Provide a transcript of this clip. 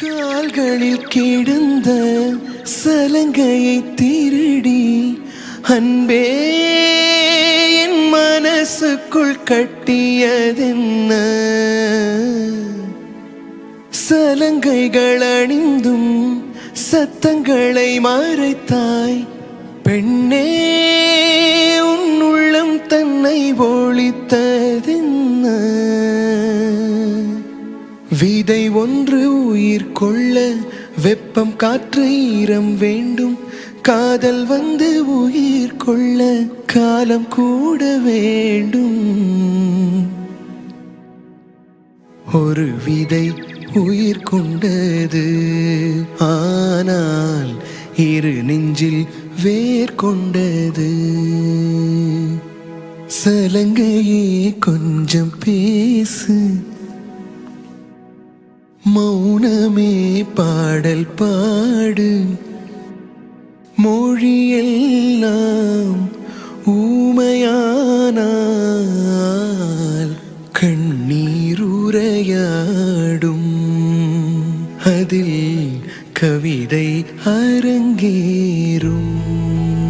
கால்களில் கிடந்த சலங்கையை திருடி அன்பே என் மனசுக்குள் கட்டியதென்ன சலங்கைகள் அணிந்தும் சத்தங்களை மறைத்தாய் பெண்ணே உன் உள்ளம் தன்னை ஒழித்ததென்ன விதை ஒன்று உயிர் கொள்ள வெப்பம் காற்று ஈரம் வேண்டும் காதல் வந்து உயிர் கொள்ள காலம் கூட வேண்டும் ஒரு விதை உயிர் கொண்டது ஆனால் இரு நெஞ்சில் வேர் கொண்டது சலங்கையே கொஞ்சம் பேசு மௌனமே பாடல் பாடு மொழியெல்லாம் ஊமையானால் கண்ணீர் உரையாடும் அதில் கவிதை அரங்கேறும்